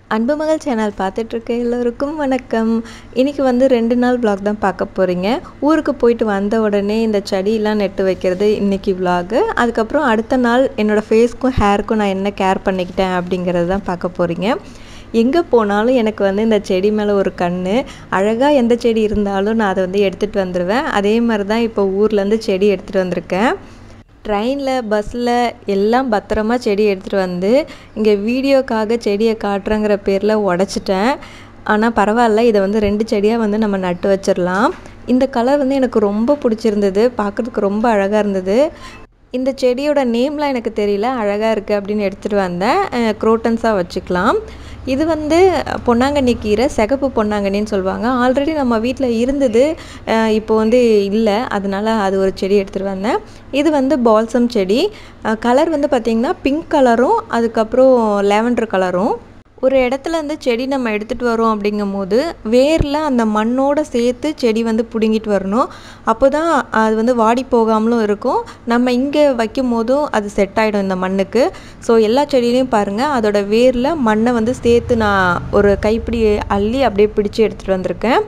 அன்பு மகள் சேனல் பார்த்துட்ருக்க எல்லோருக்கும் வணக்கம் இன்றைக்கி வந்து ரெண்டு நாள் vlog தான் பார்க்க போகிறீங்க ஊருக்கு போயிட்டு வந்த உடனே இந்த செடியெல்லாம் நெட்டு வைக்கிறது இன்றைக்கி vlog அதுக்கப்புறம் அடுத்த நாள் என்னோடய ஃபேஸ்க்கும் ஹேருக்கும் நான் என்ன கேர் பண்ணிக்கிட்டேன் அப்படிங்கிறது தான் பார்க்க போகிறீங்க எங்கே போனாலும் எனக்கு வந்து இந்த செடி மேலே ஒரு கண் அழகாக எந்த செடி இருந்தாலும் நான் அதை வந்து எடுத்துகிட்டு வந்துடுவேன் அதே மாதிரி தான் இப்போ ஊர்லேருந்து செடி எடுத்துகிட்டு வந்திருக்கேன் ட்ரெயினில் பஸ்ஸில் எல்லாம் பத்திரமா செடி எடுத்துகிட்டு வந்து இங்கே வீடியோக்காக செடியை காட்டுறங்கிற பேரில் உடச்சிட்டேன் ஆனால் பரவாயில்ல இதை வந்து ரெண்டு செடியாக வந்து நம்ம நட்டு வச்சிடலாம் இந்த கலர் வந்து எனக்கு ரொம்ப பிடிச்சிருந்தது பார்க்குறதுக்கு ரொம்ப அழகாக இருந்தது இந்த செடியோட நேம்லாம் எனக்கு தெரியல அழகாக இருக்குது அப்படின்னு எடுத்துகிட்டு வந்தேன் குரோட்டன்ஸாக வச்சுக்கலாம் இது வந்து பொன்னாங்கண்ணி கீரை சிகப்பு பொன்னாங்கண்ணின்னு சொல்லுவாங்க ஆல்ரெடி நம்ம வீட்டில் இருந்தது அஹ் இப்போ வந்து இல்லை அதனால் அது ஒரு செடி எடுத்துகிட்டு வந்தேன் இது வந்து பால்சம் செடி கலர் வந்து பார்த்திங்கன்னா பிங்க் கலரும் அதுக்கப்புறம் லேவண்டர் கலரும் ஒரு இடத்துல இருந்து செடி நம்ம எடுத்துகிட்டு வரோம் அப்படிங்கும் போது வேரில் அந்த மண்ணோட சேர்த்து செடி வந்து பிடுங்கிட்டு வரணும் அப்போ தான் அது வந்து வாடி போகாமலும் இருக்கும் நம்ம இங்கே வைக்கும் போதும் அது செட் ஆகிடும் இந்த மண்ணுக்கு ஸோ எல்லா செடியிலையும் பாருங்கள் அதோட வேரில் மண்ணை வந்து சேர்த்து நான் ஒரு கைப்பிடி அள்ளி அப்படியே பிடிச்சி எடுத்துகிட்டு வந்திருக்கேன்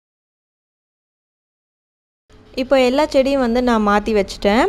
இப்போ எல்லா செடியும் வந்து நான் மாற்றி வச்சுட்டேன்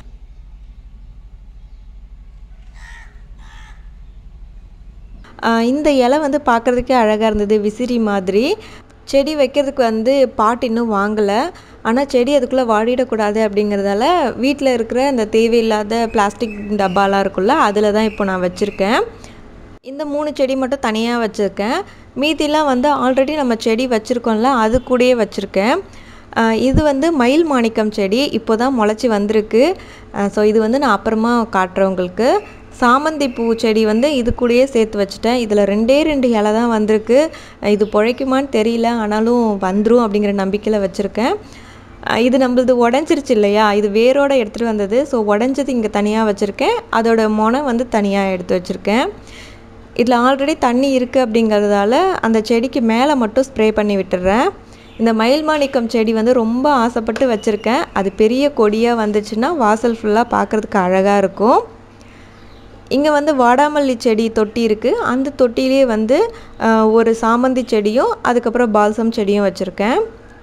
இந்த இலை வந்து பார்க்குறதுக்கே அழகாக இருந்தது விசிறி மாதிரி செடி வைக்கிறதுக்கு வந்து பாட் இன்னும் வாங்கலை ஆனால் செடி அதுக்குள்ளே வாடிடக்கூடாது அப்படிங்கிறதால வீட்டில் இருக்கிற இந்த தேவையில்லாத பிளாஸ்டிக் டப்பாலாம் இருக்குல்ல அதில் தான் இப்போ நான் வச்சுருக்கேன் இந்த மூணு செடி மட்டும் தனியாக வச்சுருக்கேன் மீதிலாம் வந்து ஆல்ரெடி நம்ம செடி வச்சுருக்கோம்ல அது கூடயே வச்சுருக்கேன் இது வந்து மயில் மாணிக்கம் செடி இப்போ தான் முளைச்சி வந்திருக்கு ஸோ இது வந்து நான் அப்புறமா காட்டுறேன் உங்களுக்கு சாமந்தி பூ செடி வந்து இது கூடயே சேர்த்து வச்சுட்டேன் இதில் ரெண்டே ரெண்டு இலை தான் வந்திருக்கு இது பிழைக்குமான்னு தெரியல ஆனாலும் வந்துடும் அப்படிங்கிற நம்பிக்கையில் வச்சுருக்கேன் இது நம்மளது உடஞ்சிருச்சு இல்லையா இது வேரோடு எடுத்துகிட்டு வந்தது ஸோ உடஞ்சது இங்கே தனியாக வச்சுருக்கேன் அதோட மொனை வந்து தனியாக எடுத்து வச்சுருக்கேன் இதில் ஆல்ரெடி தண்ணி இருக்குது அப்படிங்கிறதால அந்த செடிக்கு மேலே மட்டும் ஸ்ப்ரே பண்ணி விட்டுறேன் இந்த மயில் மாணிக்கம் செடி வந்து ரொம்ப ஆசைப்பட்டு வச்சுருக்கேன் அது பெரிய கொடியாக வந்துச்சுன்னா வாசல் ஃபுல்லாக பார்க்குறதுக்கு அழகாக இருக்கும் இங்கே வந்து வாடாமல்லி செடி தொட்டி இருக்குது அந்த தொட்டிலே வந்து ஒரு சாமந்தி செடியும் அதுக்கப்புறம் பால்சம் செடியும் வச்சுருக்கேன்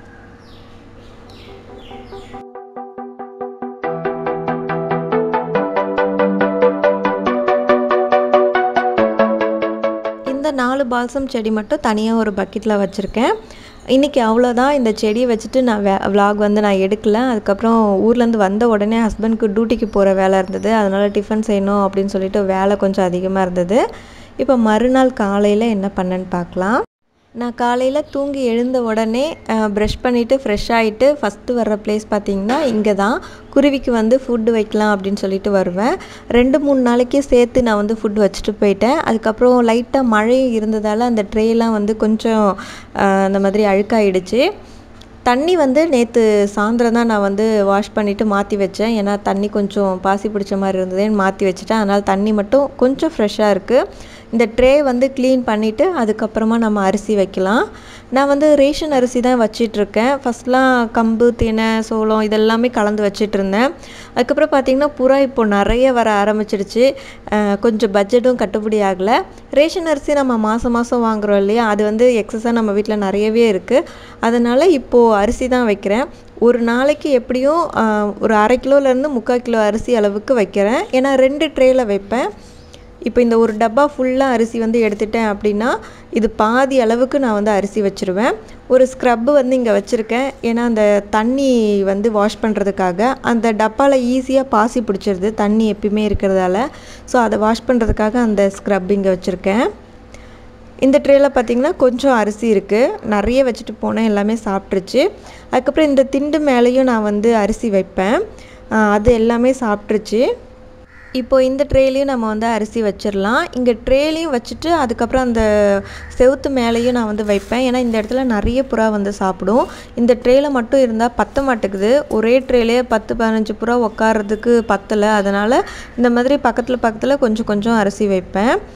இந்த நாலு பால்சம் செடி மட்டும் தனியாக ஒரு பக்கெட்டில் வச்சுருக்கேன் இன்றைக்கி அவ்வளோதான் இந்த செடியை வச்சுட்டு நான் வே விலாக் வந்து நான் எடுக்கல அதுக்கப்புறம் ஊர்லேருந்து வந்த உடனே ஹஸ்பண்ட்க்கு டியூட்டிக்கு போகிற வேலை இருந்தது அதனால் டிஃபன் செய்யணும் அப்படின்னு சொல்லிட்டு வேலை கொஞ்சம் அதிகமாக இருந்தது இப்போ மறுநாள் காலையில் என்ன பண்ணேன்னு பார்க்கலாம் நான் காலையில் தூங்கி எழுந்த உடனே ப்ரஷ் பண்ணிவிட்டு ஃப்ரெஷ் ஆகிட்டு ஃபஸ்ட்டு வர்ற பிளேஸ் பார்த்திங்கன்னா இங்கே தான் குருவிக்கு வந்து ஃபுட்டு வைக்கலாம் அப்படின்னு சொல்லிட்டு வருவேன் ரெண்டு மூணு நாளைக்கு சேர்த்து நான் வந்து ஃபுட் வச்சுட்டு போயிட்டேன் அதுக்கப்புறம் லைட்டாக மழை இருந்ததால் அந்த ட்ரேலாம் வந்து கொஞ்சம் அந்த மாதிரி அழுக்காயிடுச்சு தண்ணி வந்து நேற்று சாயந்தரம் தான் நான் வந்து வாஷ் பண்ணிவிட்டு மாற்றி வச்சேன் ஏன்னா தண்ணி கொஞ்சம் பாசி பிடிச்ச மாதிரி இருந்ததுன்னு மாற்றி வச்சுட்டேன் அதனால் தண்ணி மட்டும் கொஞ்சம் ஃப்ரெஷ்ஷாக இருக்குது இந்த ட்ரே வந்து க்ளீன் பண்ணிவிட்டு அதுக்கப்புறமா நம்ம அரிசி வைக்கலாம் நான் வந்து ரேஷன் அரிசி தான் வச்சிட்ருக்கேன் ஃபஸ்ட்லாம் கம்பு தினை சோளம் இதெல்லாமே கலந்து வச்சிட்டு இருந்தேன் அதுக்கப்புறம் பார்த்திங்கன்னா புறா இப்போ நிறைய வர ஆரம்பிச்சிடுச்சு கொஞ்சம் பட்ஜெட்டும் கட்டுப்படி ஆகலை ரேஷன் அரிசி நம்ம மாதம் மாதம் வாங்குகிறோம் இல்லையா அது வந்து எக்ஸஸாக நம்ம வீட்டில் நிறையவே இருக்குது அதனால் இப்போது அரிசி தான் வைக்கிறேன் ஒரு நாளைக்கு எப்படியும் ஒரு அரை கிலோலேருந்து முக்கால் கிலோ அரிசி அளவுக்கு வைக்கிறேன் ஏன்னா ரெண்டு ட்ரேயில் வைப்பேன் இப்போ இந்த ஒரு டப்பா ஃபுல்லாக அரிசி வந்து எடுத்துட்டேன் அப்படின்னா இது பாதி அளவுக்கு நான் வந்து அரிசி வச்சுருவேன் ஒரு ஸ்க்ரப்பு வந்து இங்கே வச்சுருக்கேன் ஏன்னா அந்த தண்ணி வந்து வாஷ் பண்ணுறதுக்காக அந்த டப்பாவில் ஈஸியாக பாசி பிடிச்சிருது தண்ணி எப்பயுமே இருக்கிறதால ஸோ அதை வாஷ் பண்ணுறதுக்காக அந்த ஸ்க்ரப் இங்கே வச்சுருக்கேன் இந்த ட்ரேயில் பார்த்திங்கன்னா கொஞ்சம் அரிசி இருக்குது நிறைய வச்சுட்டு போனேன் எல்லாமே சாப்பிட்ருச்சு அதுக்கப்புறம் இந்த திண்டு மேலேயும் நான் வந்து அரிசி வைப்பேன் அது எல்லாமே சாப்பிட்ருச்சு இப்போ இந்த ட்ரேலையும் நம்ம வந்து அரிசி வச்சிடலாம் இங்கே ட்ரேலையும் வச்சுட்டு அதுக்கப்புறம் அந்த செவுத்து மேலேயும் நான் வந்து வைப்பேன் ஏன்னா இந்த இடத்துல நிறைய புறா வந்து சாப்பிடும் இந்த ட்ரேயில் மட்டும் இருந்தால் பத்த மாட்டேங்குது ஒரே ட்ரேலேயே பத்து பதினஞ்சு புறா உட்காரதுக்கு பத்தலை அதனால் இந்த மாதிரி பக்கத்தில் பக்கத்தில் கொஞ்சம் கொஞ்சம் அரிசி வைப்பேன்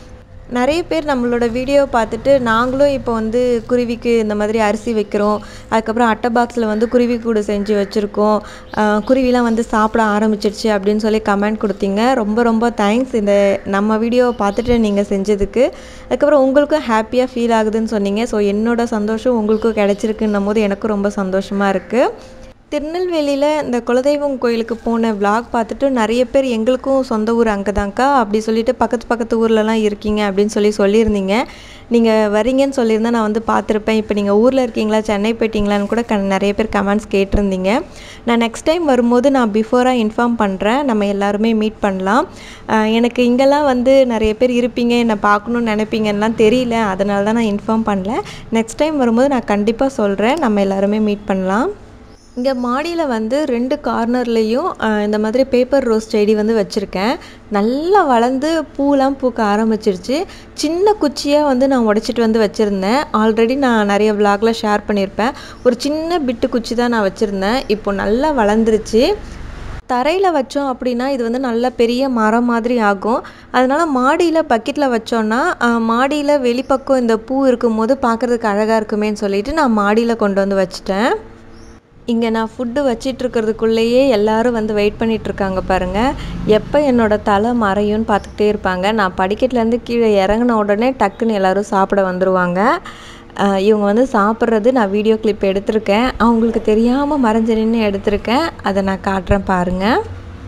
நிறைய பேர் நம்மளோட வீடியோ பார்த்துட்டு நாங்களும் இப்போ வந்து குருவிக்கு இந்த மாதிரி அரிசி வைக்கிறோம் அதுக்கப்புறம் அட்டை பாக்ஸில் வந்து குருவி கூடு செஞ்சு வச்சுருக்கோம் குருவிலாம் வந்து சாப்பிட ஆரம்பிச்சிடுச்சு அப்படின்னு சொல்லி கமெண்ட் கொடுத்தீங்க ரொம்ப ரொம்ப தேங்க்ஸ் இந்த நம்ம வீடியோவை பார்த்துட்டு நீங்கள் செஞ்சதுக்கு அதுக்கப்புறம் உங்களுக்கும் ஹாப்பியாக ஃபீல் ஆகுதுன்னு சொன்னீங்க ஸோ என்னோட சந்தோஷம் உங்களுக்கும் கிடச்சிருக்குன்னும் போது எனக்கும் ரொம்ப சந்தோஷமாக இருக்குது திருநெல்வேலியில் இந்த குலதெய்வம் கோயிலுக்கு போன விலாக் பார்த்துட்டு நிறைய பேர் எங்களுக்கும் சொந்த ஊர் அங்கே தான்க்கா அப்படி சொல்லிட்டு பக்கத்து பக்கத்து ஊர்லலாம் இருக்கீங்க அப்படின்னு சொல்லி சொல்லியிருந்தீங்க நீங்கள் வரீங்கன்னு சொல்லியிருந்தா நான் வந்து பார்த்துருப்பேன் இப்போ நீங்கள் ஊரில் இருக்கீங்களா சென்னை போயிட்டீங்களான்னு கூட க நிறைய பேர் கமெண்ட்ஸ் கேட்டிருந்தீங்க நான் நெக்ஸ்ட் டைம் வரும்போது நான் பிஃபோராக இன்ஃபார்ம் பண்ணுறேன் நம்ம எல்லாருமே மீட் பண்ணலாம் எனக்கு இங்கெல்லாம் வந்து நிறைய பேர் இருப்பீங்க என்னை பார்க்கணுன்னு நினைப்பீங்கலாம் தெரியல அதனால தான் நான் இன்ஃபார்ம் பண்ணல நெக்ஸ்ட் டைம் வரும்போது நான் கண்டிப்பாக சொல்கிறேன் நம்ம எல்லாருமே மீட் பண்ணலாம் இங்கே மாடியில் வந்து ரெண்டு கார்னர்லேயும் இந்த மாதிரி பேப்பர் ரோஸ் செடி வந்து வச்சுருக்கேன் நல்லா வளர்ந்து பூலாம் பூக்க ஆரம்பிச்சிருச்சு சின்ன குச்சியாக வந்து நான் உடச்சிட்டு வந்து வச்சுருந்தேன் ஆல்ரெடி நான் நிறைய விலாகில் ஷேர் பண்ணியிருப்பேன் ஒரு சின்ன பிட்டு குச்சி தான் நான் வச்சுருந்தேன் இப்போ நல்லா வளர்ந்துருச்சு தரையில் வச்சோம் அப்படின்னா இது வந்து நல்ல பெரிய மரம் மாதிரி ஆகும் அதனால் மாடியில் பக்கெட்டில் வச்சோன்னா மாடியில் வெளிப்பக்கம் இந்த பூ இருக்கும்போது பார்க்குறதுக்கு அழகாக இருக்குமேன்னு சொல்லிட்டு நான் மாடியில் கொண்டு வந்து வச்சுட்டேன் இங்கே நான் ஃபுட்டு வச்சிட்ருக்கிறதுக்குள்ளேயே எல்லோரும் வந்து வெயிட் பண்ணிகிட்ருக்காங்க பாருங்கள் எப்போ என்னோடய தலை மறையும்னு பார்த்துக்கிட்டே இருப்பாங்க நான் படிக்கட்டிலேருந்து கீழே இறங்கின உடனே டக்குன்னு எல்லோரும் சாப்பிட வந்துடுவாங்க இவங்க வந்து சாப்பிட்றது நான் வீடியோ கிளிப் எடுத்திருக்கேன் அவங்களுக்கு தெரியாமல் மறைஞ்சு நின்று எடுத்திருக்கேன் அதை நான் காட்டுறேன் பாருங்கள்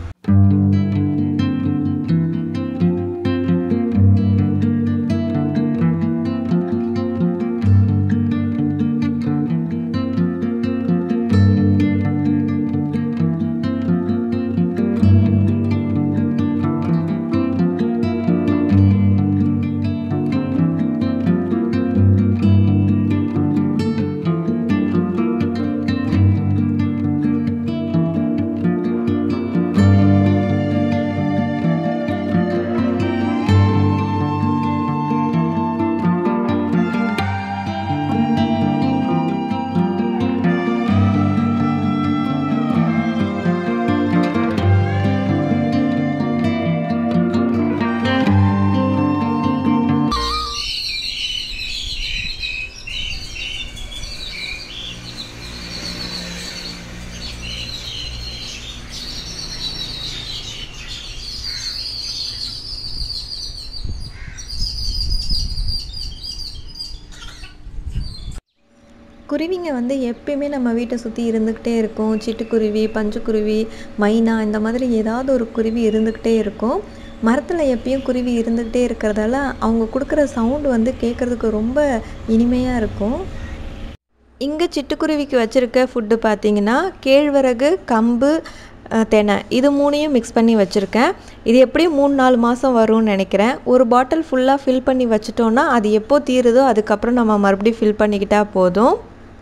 குருவிங்க வந்து எப்பயுமே நம்ம வீட்டை சுற்றி இருந்துக்கிட்டே இருக்கும் சிட்டுக்குருவி பஞ்சுக்குருவி மைனா இந்த மாதிரி ஏதாவது ஒரு குருவி இருந்துக்கிட்டே இருக்கும் மரத்தில் எப்பயும் குருவி இருந்துக்கிட்டே இருக்கிறதால அவங்க கொடுக்குற சவுண்டு வந்து கேட்குறதுக்கு ரொம்ப இனிமையாக இருக்கும் இங்கே சிட்டுக்குருவிக்கு வச்சுருக்க ஃபுட்டு பார்த்தீங்கன்னா கேழ்வரகு கம்பு தெனை இது மூணையும் மிக்ஸ் பண்ணி வச்சுருக்கேன் இது எப்படியும் மூணு நாலு மாதம் வரும்னு நினைக்கிறேன் ஒரு பாட்டில் ஃபுல்லாக ஃபில் பண்ணி வச்சிட்டோன்னா அது எப்போ தீருதோ அதுக்கப்புறம் நம்ம மறுபடியும் ஃபில் பண்ணிக்கிட்டால் போதும்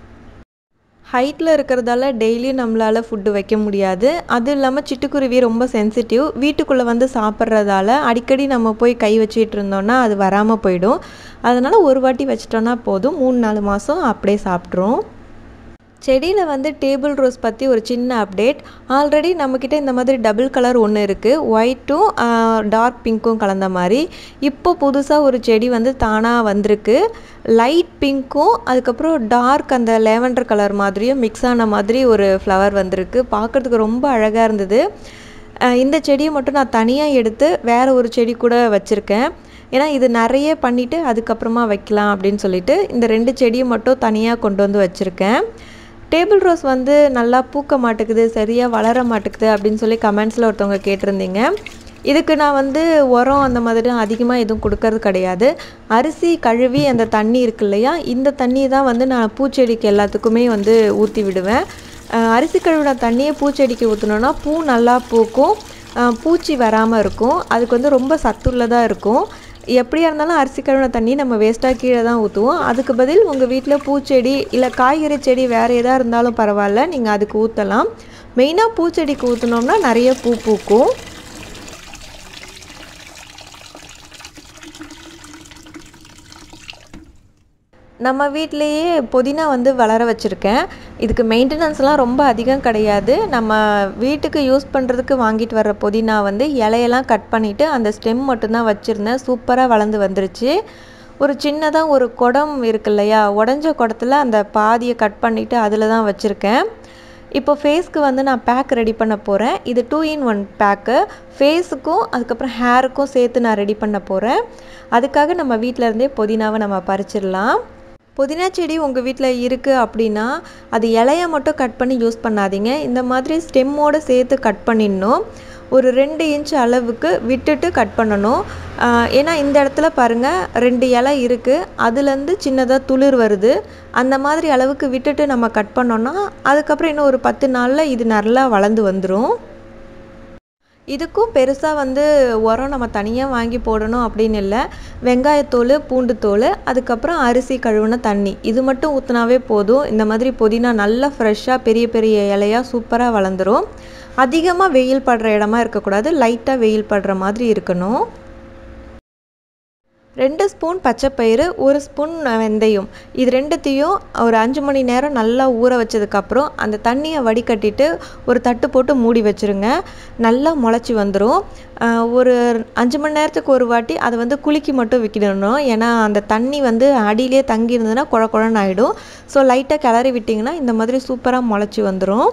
ஹைட்டில் இருக்கிறதால டெய்லியும் நம்மளால் ஃபுட்டு வைக்க முடியாது அது இல்லாமல் சிட்டுக்குருவி ரொம்ப சென்சிட்டிவ் வீட்டுக்குள்ளே வந்து சாப்பிட்றதால அடிக்கடி நம்ம போய் கை வச்சிட்டு இருந்தோன்னா அது வராமல் போயிடும் அதனால் ஒரு வாட்டி வச்சிட்டோன்னா போதும் மூணு நாலு மாதம் அப்படியே சாப்பிட்ரும் செடியில் வந்து டேபிள் ரோஸ் பற்றி ஒரு சின்ன அப்டேட் ஆல்ரெடி நம்மக்கிட்ட இந்த மாதிரி டபுள் கலர் ஒன்று இருக்குது ஒயிட்டும் டார்க் பிங்க்கும் கலந்த மாதிரி இப்போ புதுசாக ஒரு செடி வந்து தானாக வந்திருக்கு லைட் பிங்க்கும் அதுக்கப்புறம் டார்க் அந்த லேவண்டர் கலர் மாதிரியும் மிக்ஸ் ஆன மாதிரி ஒரு ஃப்ளவர் வந்திருக்கு பார்க்குறதுக்கு ரொம்ப அழகாக இருந்தது இந்த செடியை மட்டும் நான் தனியாக எடுத்து வேறு ஒரு செடி கூட வச்சுருக்கேன் ஏன்னா இது நிறைய பண்ணிவிட்டு அதுக்கப்புறமா வைக்கலாம் அப்படின்னு சொல்லிட்டு இந்த ரெண்டு செடியை மட்டும் தனியாக கொண்டு வந்து வச்சுருக்கேன் டேபிள் ரோஸ் வந்து நல்லா பூக்க மாட்டேக்குது சரியாக வளர மாட்டேக்குது அப்படின்னு சொல்லி கமெண்ட்ஸில் ஒருத்தவங்க கேட்டிருந்தீங்க இதுக்கு நான் வந்து உரம் அந்த மாதிரி அதிகமாக எதுவும் கொடுக்கறது கிடையாது அரிசி கழுவி அந்த தண்ணி இருக்கு இல்லையா இந்த தண்ணி தான் வந்து நான் பூச்செடிக்கு எல்லாத்துக்குமே வந்து ஊற்றி விடுவேன் அரிசி கழுவின தண்ணியை பூச்செடிக்கு ஊற்றினோன்னா பூ நல்லா பூக்கும் பூச்சி வராமல் இருக்கும் அதுக்கு வந்து ரொம்ப சத்துள்ளதாக இருக்கும் எப்படியா இருந்தாலும் அரிசி கழுவின தண்ணி நம்ம வேஸ்ட்டாக கீழே தான் ஊற்றுவோம் அதுக்கு பதில் உங்கள் வீட்டில் பூச்செடி இல்லை காய்கறி செடி வேறு எதாக இருந்தாலும் பரவாயில்ல நீங்கள் அதுக்கு ஊற்றலாம் மெயினாக பூச்செடிக்கு ஊற்றினோம்னா நிறைய பூ பூக்கும் நம்ம வீட்டிலையே புதினா வந்து வளர வச்சுருக்கேன் இதுக்கு மெயின்டெனன்ஸ்லாம் ரொம்ப அதிகம் கிடையாது நம்ம வீட்டுக்கு யூஸ் பண்ணுறதுக்கு வாங்கிட்டு வர்ற புதினா வந்து இலையெல்லாம் கட் பண்ணிவிட்டு அந்த ஸ்டெம் மட்டும்தான் வச்சுருந்தேன் சூப்பராக வளர்ந்து வந்துருச்சு ஒரு சின்னதாக ஒரு குடம் இருக்கு இல்லையா உடஞ்ச குடத்துல அந்த பாதியை கட் பண்ணிவிட்டு அதில் தான் வச்சுருக்கேன் இப்போ ஃபேஸ்க்கு வந்து நான் பேக் ரெடி பண்ண போகிறேன் இது டூ இன் ஒன் பேக்கு ஃபேஸுக்கும் அதுக்கப்புறம் ஹேருக்கும் சேர்த்து நான் ரெடி பண்ண போகிறேன் அதுக்காக நம்ம வீட்டில் இருந்தே புதினாவை நம்ம பறிச்சிடலாம் புதினா செடி உங்கள் வீட்டில் இருக்குது அப்படின்னா அது இலைய மட்டும் கட் பண்ணி யூஸ் பண்ணாதீங்க இந்த மாதிரி ஸ்டெம்மோடு சேர்த்து கட் பண்ணிடணும் ஒரு ரெண்டு இன்ச் அளவுக்கு விட்டுட்டு கட் பண்ணணும் ஆஹ் ஏன்னா இந்த இடத்துல பாருங்கள் ரெண்டு இலை இருக்குது அதுலேருந்து சின்னதாக துளிர் வருது அந்த மாதிரி அளவுக்கு விட்டுட்டு நம்ம கட் பண்ணோன்னா அதுக்கப்புறம் இன்னும் ஒரு பத்து நாளில் இது நல்லா வளர்ந்து வந்துடும் இதுக்கும் பெருசாக வந்து உரம் நம்ம தனியாக வாங்கி போடணும் அப்படின்னு இல்லை வெங்காயத்தோல் பூண்டுத்தோல் அதுக்கப்புறம் அரிசி கழுவுன தண்ணி இது மட்டும் ஊற்றினாவே போதும் இந்த மாதிரி புதினா நல்லா ஃப்ரெஷ்ஷாக பெரிய பெரிய இலையாக சூப்பராக வளர்ந்துரும் அதிகமாக வெயில் படுற இடமா இருக்கக்கூடாது லைட்டாக வெயில் படுற மாதிரி இருக்கணும் ரெண்டு ஸ்பூன் பச்சைப்பயிறு ஒரு ஸ்பூன் வெந்தயம் இது ரெண்டுத்தையும் ஒரு அஞ்சு மணி நேரம் நல்லா ஊற வச்சதுக்கப்புறம் அந்த தண்ணியை வடிகட்டிட்டு ஒரு தட்டு போட்டு மூடி வச்சுருங்க நல்லா முளைச்சி வந்துடும் ஒரு அஞ்சு மணி நேரத்துக்கு ஒரு வாட்டி அதை வந்து குலுக்கி மட்டும் விற்கிடணும் ஏன்னா அந்த தண்ணி வந்து அடியிலே தங்கி இருந்ததுன்னா குழ குழன்னு ஆகிடும் ஸோ லைட்டாக கிளறி விட்டிங்கன்னா இந்த மாதிரி சூப்பராக முளைச்சி வந்துடும்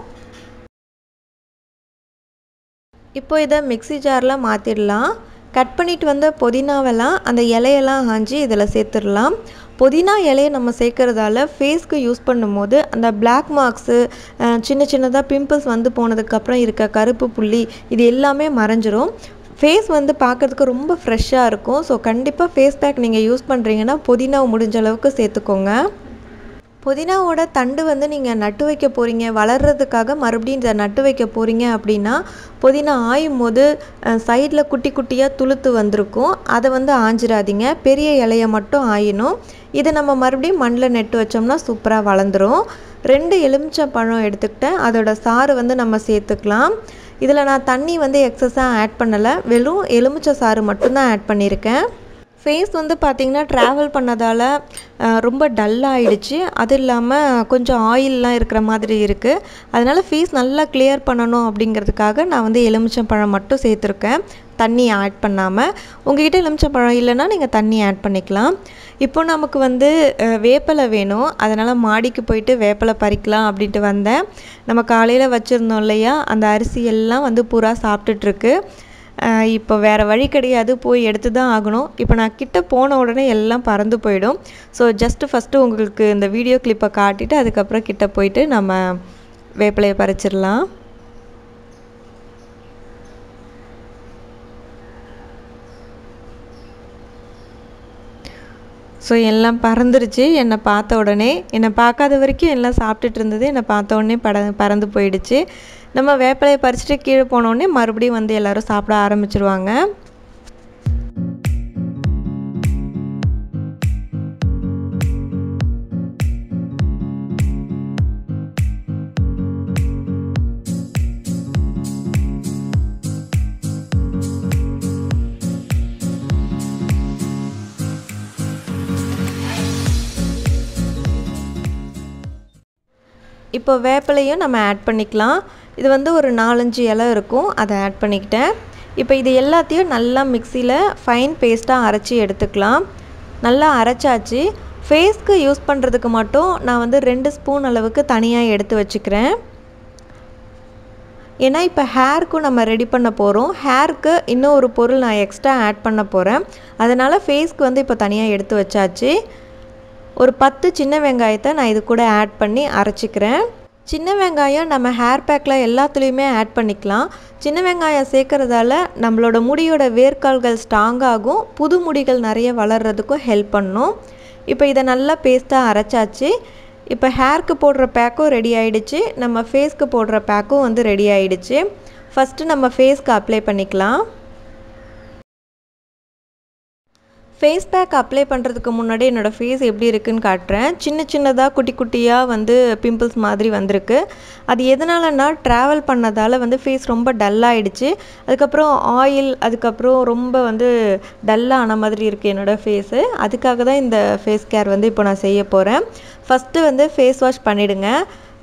இப்போ இதை மிக்ஸி ஜாரில் மாற்றிடலாம் கட் பண்ணிட்டு வந்த புதினாவெல்லாம் அந்த இலையெல்லாம் ஆஞ்சி இதில் சேர்த்துடலாம் புதினா இலையை நம்ம சேர்க்கறதால ஃபேஸ்க்கு யூஸ் பண்ணும்போது அந்த பிளாக் மார்க்ஸு சின்ன சின்னதாக பிம்பிள்ஸ் வந்து போனதுக்கப்புறம் இருக்க கருப்பு புள்ளி இது எல்லாமே மறைஞ்சிரும் ஃபேஸ் வந்து பார்க்குறதுக்கு ரொம்ப ஃப்ரெஷ்ஷாக இருக்கும் ஸோ கண்டிப்பாக ஃபேஸ் பேக் நீங்கள் யூஸ் பண்ணுறீங்கன்னா புதினாவை முடிஞ்ச அளவுக்கு சேர்த்துக்கோங்க புதினாவோட தண்டு வந்து நீங்கள் நட்டு வைக்க போகிறீங்க வளர்கிறதுக்காக மறுபடியும் இதை நட்டு வைக்க போகிறீங்க அப்படின்னா புதினா ஆயும் போது சைடில் குட்டி குட்டியாக துளுத்து வந்திருக்கும் அதை வந்து ஆஞ்சிடாதீங்க பெரிய இலையை மட்டும் ஆயினும் இதை நம்ம மறுபடியும் மண்ணில் நட்டு வச்சோம்னா சூப்பராக வளர்ந்துரும் ரெண்டு எலுமிச்சை பழம் எடுத்துக்கிட்டேன் அதோட சாறு வந்து நம்ம சேர்த்துக்கலாம் இதில் நான் தண்ணி வந்து எக்ஸஸாக ஆட் பண்ணலை வெறும் எலுமிச்சை சாறு மட்டும்தான் ஆட் பண்ணியிருக்கேன் ஃபேஸ் வந்து பார்த்திங்கன்னா ட்ராவல் பண்ணதால் ரொம்ப டல்லாகிடுச்சு அது இல்லாமல் கொஞ்சம் ஆயிலெலாம் இருக்கிற மாதிரி இருக்குது அதனால் ஃபேஸ் நல்லா கிளியர் பண்ணணும் அப்படிங்கிறதுக்காக நான் வந்து எலுமிச்சம்பழம் மட்டும் சேர்த்துருக்கேன் தண்ணி ஆட் பண்ணாமல் உங்ககிட்ட எலுமிச்சம்பழம் இல்லைன்னா நீங்கள் தண்ணி ஆட் பண்ணிக்கலாம் இப்போ நமக்கு வந்து வேப்பலை வேணும் அதனால் மாடிக்கு போயிட்டு வேப்பலை பறிக்கலாம் அப்படின்ட்டு வந்தேன் நம்ம காலையில் வச்சுருந்தோம் இல்லையா அந்த அரிசி எல்லாம் வந்து பூரா சாப்பிட்டுட்ருக்கு இப்போ வேறு வழி கிடையாது போய் எடுத்து தான் ஆகணும் இப்போ நான் கிட்ட போன உடனே எல்லாம் பறந்து போயிடும் ஸோ ஜஸ்ட்டு ஃபஸ்ட்டு உங்களுக்கு இந்த வீடியோ கிளிப்பை காட்டிட்டு அதுக்கப்புறம் கிட்ட போயிட்டு நம்ம வேப்பிலையை பறிச்சிடலாம் ஸோ எல்லாம் பறந்துருச்சு என்னை பார்த்த உடனே என்னை பார்க்காத வரைக்கும் எல்லாம் சாப்பிட்டுட்டு இருந்தது என்னை பார்த்த உடனே பட பறந்து போயிடுச்சு நம்ம வேப்பிலையை பறிச்சுட்டு கீழே போனோடனே மறுபடியும் வந்து எல்லோரும் சாப்பிட ஆரம்பிச்சிருவாங்க இப்போ வேப்பிலையும் நம்ம ஆட் பண்ணிக்கலாம் இது வந்து ஒரு நாலஞ்சு இலை இருக்கும் அதை ஆட் பண்ணிக்கிட்டேன் இப்போ இது எல்லாத்தையும் நல்லா மிக்சியில் ஃபைன் பேஸ்ட்டாக அரைச்சி எடுத்துக்கலாம் நல்லா அரைச்சாச்சு ஃபேஸ்க்கு யூஸ் பண்ணுறதுக்கு மட்டும் நான் வந்து ரெண்டு ஸ்பூன் அளவுக்கு தனியாக எடுத்து வச்சுக்கிறேன் ஏன்னா இப்போ ஹேர்க்கும் நம்ம ரெடி பண்ண போகிறோம் ஹேருக்கு இன்னும் ஒரு பொருள் நான் எக்ஸ்ட்ரா ஆட் பண்ண போகிறேன் அதனால் ஃபேஸ்க்கு வந்து இப்போ தனியாக எடுத்து வச்சாச்சு ஒரு பத்து சின்ன வெங்காயத்தை நான் இது கூட ஆட் பண்ணி அரைச்சிக்கிறேன் சின்ன வெங்காயம் நம்ம ஹேர் பேக்கில் எல்லாத்துலேயுமே ஆட் பண்ணிக்கலாம் சின்ன வெங்காயம் சேர்க்குறதால நம்மளோட முடியோட வேர்க்கால்கள் ஸ்ட்ராங்காகும் புது முடிகள் நிறைய வளர்கிறதுக்கும் ஹெல்ப் பண்ணும் இப்போ இதை நல்லா பேஸ்ட்டாக அரைச்சாச்சு இப்போ ஹேர்க்கு போடுற பேக்கும் ரெடி ஆகிடுச்சு நம்ம ஃபேஸ்க்கு போடுற பேக்கும் வந்து ரெடி ஆகிடுச்சு ஃபஸ்ட்டு நம்ம ஃபேஸ்க்கு அப்ளை பண்ணிக்கலாம் ஃபேஸ் பேக் அப்ளை பண்ணுறதுக்கு முன்னாடி என்னோடய ஃபேஸ் எப்படி இருக்குன்னு காட்டுறேன் சின்ன சின்னதாக குட்டி குட்டியாக வந்து பிம்பிள்ஸ் மாதிரி வந்திருக்கு அது எதனாலனா ட்ராவல் பண்ணதால் வந்து ஃபேஸ் ரொம்ப டல்லாகிடுச்சு அதுக்கப்புறம் ஆயில் அதுக்கப்புறம் ரொம்ப வந்து டல்லாக ஆன மாதிரி இருக்குது என்னோடய ஃபேஸு அதுக்காக தான் இந்த ஃபேஸ் கேர் வந்து இப்போ நான் செய்ய போகிறேன் ஃபஸ்ட்டு வந்து ஃபேஸ் வாஷ் பண்ணிவிடுங்க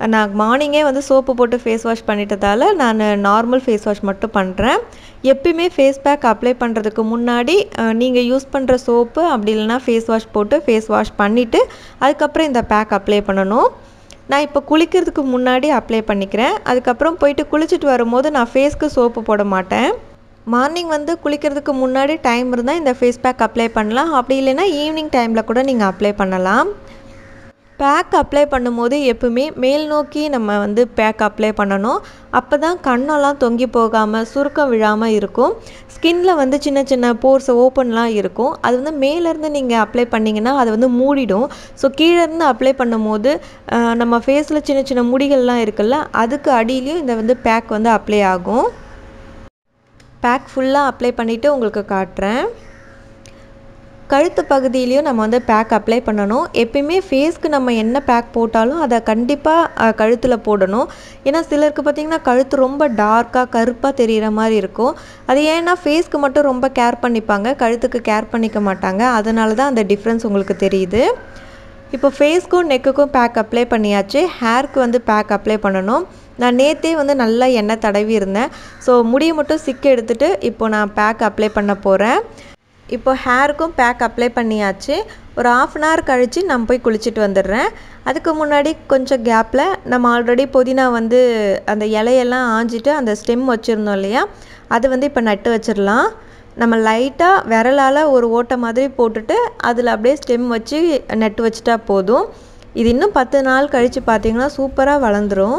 நான் மார்னிங்கே வந்து சோப்பு போட்டு ஃபேஸ் வாஷ் பண்ணிட்டதால நான் நார்மல் ஃபேஸ் வாஷ் மட்டும் பண்ணுறேன் எப்பயுமே ஃபேஸ் பேக் அப்ளை பண்ணுறதுக்கு முன்னாடி நீங்கள் யூஸ் பண்ணுற சோப்பு அப்படி இல்லைனா ஃபேஸ் வாஷ் போட்டு ஃபேஸ் வாஷ் பண்ணிவிட்டு அதுக்கப்புறம் இந்த பேக் அப்ளை பண்ணணும் நான் இப்போ குளிக்கிறதுக்கு முன்னாடி அப்ளை பண்ணிக்கிறேன் அதுக்கப்புறம் போயிட்டு குளிச்சுட்டு வரும்போது நான் ஃபேஸ்க்கு சோப்பு போட மாட்டேன் மார்னிங் வந்து குளிக்கிறதுக்கு முன்னாடி டைம் இருந்தால் இந்த ஃபேஸ் பேக் அப்ளை பண்ணலாம் அப்படி இல்லைன்னா ஈவினிங் டைமில் கூட நீங்கள் அப்ளை பண்ணலாம் பேக் அப்ளை பண்ணும்போது எப்பவுமே மேல் நோக்கி நம்ம வந்து பேக் அப்ளை பண்ணணும் அப்போ தான் கண்ணெல்லாம் தொங்கி போகாமல் சுருக்கம் விழாமல் இருக்கும் ஸ்கின்ல வந்து சின்ன சின்ன போர்ஸ் ஓப்பன்லாம் இருக்கும் அது வந்து மேலேருந்து நீங்கள் அப்ளை பண்ணிங்கன்னா அது வந்து மூடிடும் ஸோ கீழேருந்து அப்ளை பண்ணும்போது அஹ், நம்ம ஃபேஸில் சின்ன சின்ன முடிகள்லாம் இருக்குல்ல அதுக்கு அடியிலையும் இந்த வந்து பேக் வந்து அப்ளை ஆகும் பேக் ஃபுல்லாக அப்ளை பண்ணிவிட்டு உங்களுக்கு காட்டுறேன் கழுத்து பகுதியிலையும் நம்ம வந்து பேக் அப்ளை பண்ணணும் எப்பயுமே ஃபேஸ்க்கு நம்ம என்ன பேக் போட்டாலும் அதை கண்டிப்பாக கழுத்தில் போடணும் ஏன்னா சிலருக்கு பார்த்திங்கன்னா கழுத்து ரொம்ப டார்க்காக கருப்பாக தெரிகிற மாதிரி இருக்கும் அது ஏன்னா ஃபேஸ்க்கு மட்டும் ரொம்ப கேர் பண்ணிப்பாங்க கழுத்துக்கு கேர் பண்ணிக்க மாட்டாங்க அதனால தான் அந்த டிஃப்ரென்ஸ் உங்களுக்கு தெரியுது இப்போ ஃபேஸ்க்கும் நெக்குக்கும் பேக் அப்ளை பண்ணியாச்சு ஹேர்க்கு வந்து பேக் அப்ளை பண்ணணும் நான் நேற்றே வந்து நல்லா எண்ணெய் தடவி இருந்தேன் ஸோ முடியை மட்டும் சிக்கு எடுத்துகிட்டு இப்போ நான் பேக் அப்ளை பண்ண போகிறேன் இப்போ ஹேருக்கும் பேக் அப்ளை பண்ணியாச்சு ஒரு ஆஃப் அன் ஹவர் கழித்து நான் போய் குளிச்சுட்டு வந்துடுறேன் அதுக்கு முன்னாடி கொஞ்சம் கேப்பில் நம்ம ஆல்ரெடி புதினா வந்து அந்த இலையெல்லாம் ஆஞ்சிட்டு அந்த ஸ்டெம் வச்சுருந்தோம் இல்லையா அது வந்து இப்போ நட்டு வச்சிடலாம் நம்ம லைட்டாக விரலால் ஒரு ஓட்டை மாதிரி போட்டுட்டு அதில் அப்படியே ஸ்டெம் வச்சு நட்டு வச்சிட்டா போதும் இது இன்னும் பத்து நாள் கழித்து பார்த்தீங்கன்னா சூப்பராக வளர்ந்துரும்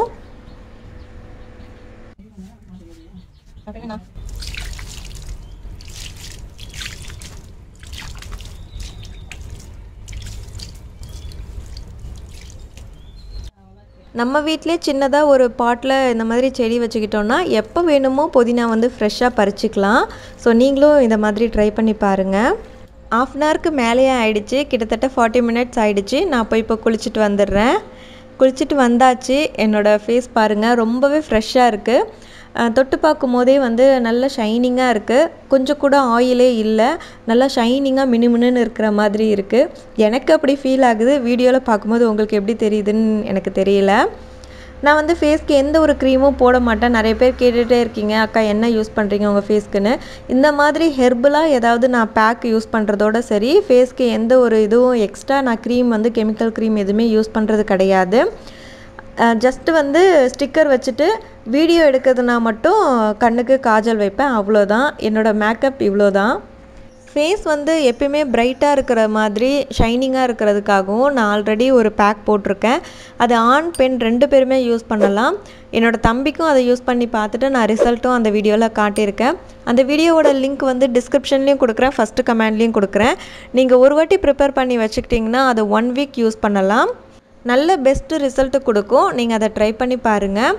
நம்ம வீட்டிலே சின்னதாக ஒரு பாட்டில் இந்த மாதிரி செடி வச்சுக்கிட்டோன்னா எப்போ வேணுமோ புதினா வந்து ஃப்ரெஷ்ஷாக பறிச்சுக்கலாம் ஸோ நீங்களும் இந்த மாதிரி ட்ரை பண்ணி பாருங்கள் ஆஃப் அன் ஹவருக்கு மேலேயே ஆயிடுச்சு கிட்டத்தட்ட ஃபார்ட்டி மினிட்ஸ் ஆயிடுச்சு நான் போய் இப்போ குளிச்சுட்டு வந்துடுறேன் குளிச்சுட்டு வந்தாச்சு என்னோடய ஃபேஸ் பாருங்கள் ரொம்பவே ஃப்ரெஷ்ஷாக இருக்குது தொட்டு பார்க்கும் போதே வந்து நல்ல ஷைனிங்காக இருக்குது கொஞ்சம் கூட ஆயிலே இல்லை நல்லா ஷைனிங்காக மினுமினுன்னு இருக்கிற மாதிரி இருக்குது எனக்கு அப்படி ஃபீல் ஆகுது வீடியோவில் பார்க்கும்போது உங்களுக்கு எப்படி தெரியுதுன்னு எனக்கு தெரியல நான் வந்து ஃபேஸ்க்கு எந்த ஒரு க்ரீமும் போட மாட்டேன் நிறைய பேர் கேட்டுகிட்டே இருக்கீங்க அக்கா என்ன யூஸ் பண்ணுறீங்க உங்கள் ஃபேஸ்க்குன்னு இந்த மாதிரி ஹெர்பலாக ஏதாவது நான் பேக் யூஸ் பண்ணுறதோட சரி ஃபேஸ்க்கு எந்த ஒரு இதுவும் எக்ஸ்ட்ரா நான் க்ரீம் வந்து கெமிக்கல் க்ரீம் எதுவுமே யூஸ் பண்ணுறது கிடையாது ஜஸ்ட்டு வந்து ஸ்டிக்கர் வச்சுட்டு வீடியோ எடுக்கிறதுனா மட்டும் கண்ணுக்கு காஜல் வைப்பேன் அவ்வளோதான் என்னோடய மேக்கப் இவ்வளோ தான் ஃபேஸ் வந்து எப்பயுமே பிரைட்டாக இருக்கிற மாதிரி ஷைனிங்காக இருக்கிறதுக்காகவும் நான் ஆல்ரெடி ஒரு பேக் போட்டிருக்கேன் அது ஆண் பெண் ரெண்டு பேருமே யூஸ் பண்ணலாம் என்னோடய தம்பிக்கும் அதை யூஸ் பண்ணி பார்த்துட்டு நான் ரிசல்ட்டும் அந்த வீடியோவில் காட்டியிருக்கேன் அந்த வீடியோவோட லிங்க் வந்து டிஸ்கிரிப்ஷன்லேயும் கொடுக்குறேன் ஃபஸ்ட்டு கமெண்ட்லேயும் கொடுக்குறேன் நீங்கள் ஒரு வாட்டி ப்ரிப்பேர் பண்ணி வச்சுக்கிட்டிங்கன்னா அதை ஒன் வீக் யூஸ் பண்ணலாம் நல்ல பெஸ்ட்டு ரிசல்ட்டு கொடுக்கும் நீங்கள் அதை ட்ரை பண்ணி பாருங்கள்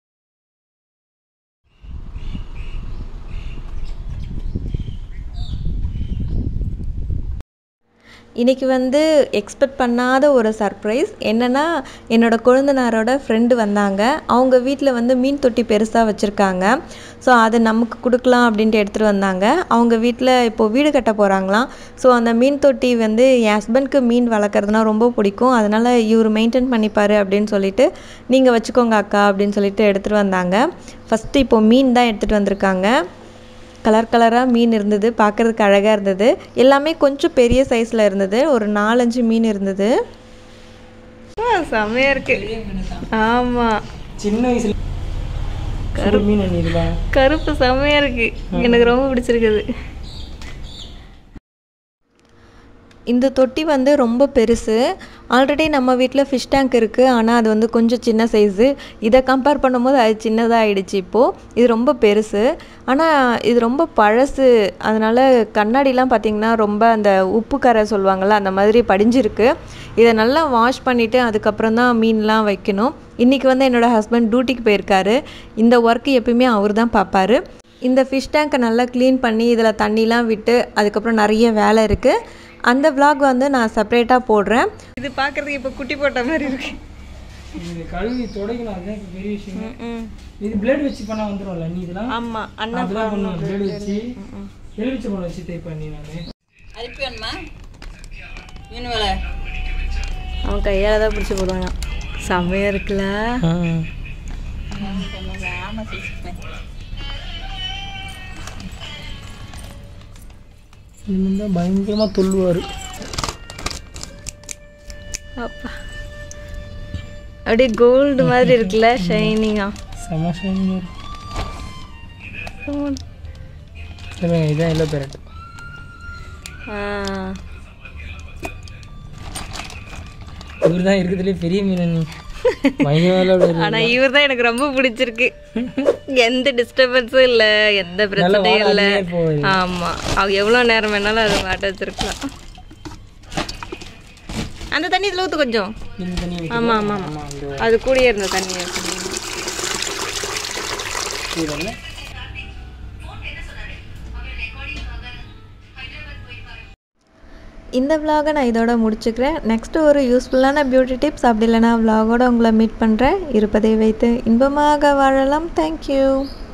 இன்றைக்கி வந்து எக்ஸ்பெக்ட் பண்ணாத ஒரு சர்ப்ரைஸ் என்னென்னா என்னோடய கொழுந்தனாரோட ஃப்ரெண்டு வந்தாங்க அவங்க வீட்டில் வந்து மீன் தொட்டி பெருசாக வச்சுருக்காங்க ஸோ அதை நமக்கு கொடுக்கலாம் அப்படின்ட்டு எடுத்துகிட்டு வந்தாங்க அவங்க வீட்டில் இப்போது வீடு கட்ட போகிறாங்களாம் ஸோ அந்த மீன் தொட்டி வந்து என் ஹஸ்பண்ட்க்கு மீன் வளர்க்குறதுனா ரொம்ப பிடிக்கும் அதனால் இவர் மெயின்டைன் பண்ணிப்பார் அப்படின்னு சொல்லிட்டு நீங்கள் வச்சுக்கோங்க அக்கா அப்படின்னு சொல்லிட்டு எடுத்துகிட்டு வந்தாங்க ஃபஸ்ட்டு இப்போது மீன் தான் எடுத்துகிட்டு வந்திருக்காங்க கலர் கலராக மீன் இருந்தது பார்க்குறதுக்கு அழகாக இருந்தது எல்லாமே கொஞ்சம் பெரிய சைஸில் இருந்தது ஒரு நாலஞ்சு மீன் இருந்தது செம்மையாக இருக்கு ஆமாம் சின்ன வயசுல கரு மீன் அண்ணிதுல கருப்பு செம்மையாக இருக்கு எனக்கு ரொம்ப பிடிச்சிருக்குது இந்த தொட்டி வந்து ரொம்ப பெருசு ஆல்ரெடி நம்ம வீட்டில் ஃபிஷ் டேங்க் இருக்குது ஆனால் அது வந்து கொஞ்சம் சின்ன சைஸு இதை கம்பேர் பண்ணும்போது அது சின்னதாக ஆயிடுச்சு இப்போது இது ரொம்ப பெருசு ஆனால் இது ரொம்ப பழசு அதனால் கண்ணாடிலாம் பார்த்திங்கன்னா ரொம்ப அந்த உப்பு கரை சொல்லுவாங்கள்ல அந்த மாதிரி படிஞ்சிருக்கு இதை நல்லா வாஷ் பண்ணிவிட்டு அதுக்கப்புறம் தான் மீன்லாம் வைக்கணும் இன்றைக்கி வந்து என்னோடய ஹஸ்பண்ட் டியூட்டிக்கு போயிருக்காரு இந்த ஒர்க்கு எப்பயுமே அவர் தான் பார்ப்பாரு இந்த ஃபிஷ் டேங்க்கை நல்லா க்ளீன் பண்ணி இதில் தண்ணிலாம் விட்டு அதுக்கப்புறம் நிறைய வேலை இருக்குது அந்த vlog வந்து நான் செப்பரேட்டாக போடுறேன் இது பார்க்குறதுக்கு இப்போ குட்டி போட்ட மாதிரி இருக்கு இது கழுவி துடைக்கணும் அதுதான் இப்போ பெரிய விஷயம் இது பிளேட் வச்சு பண்ணா வந்துரும்ல நீ இதெல்லாம் ஆமாம் அண்ணா அப்படிதான் பண்ணுவேன் பிளேட் வச்சு எலுமிச்சை பழம் வச்சு தைப் பண்ணி நான் அரிப்பி வேணுமா மீன் வேலை அவன் கையால் தான் பிடிச்சி போடுவாங்க செம்மையாக இருக்குல்ல ஆ. இனிமேல் தான் பயங்கரமாக துள்ளுவார் அப்பா அப்படியே கோல்டு மாதிரி இருக்குல்ல ஷைனிங்காக செம ஷைனிங் சொல்லுங்க இதான் எல்லோ பேரட் இவர் தான் இருக்கிறதுலே பெரிய மீன் நீ மயிலால ஆனா இவர் தான் எனக்கு ரொம்ப பிடிச்சிருக்கு எந்த டிஸ்டர்பன்ஸும் இல்ல எந்த பிரச்சனையும் இல்ல போகுது ஆமா அவ எவ்வளவு நேரம் வேணாலும் அதை மாட்ட வச்சிருக்கலாம் அந்த தண்ணி இதுல ஊத்து கொஞ்சம் இந்த தண்ணி ஆமா ஆமா ஆமா ஆமாம் அந்த அது கூடயே இருந்த தண்ணி ஊத்து. கீழே இந்த vlog-அ நான் இதோட முடிச்சுக்கிறேன் நெக்ஸ்ட்டு ஒரு யூஸ்ஃபுல்லான பியூட்டி டிப்ஸ் அப்படி இல்லைனா vlog-ஓட உங்களை மீட் பண்ணுறேன் இருப்பதை வைத்து இன்பமாக வாழலாம் தேங்க்யூ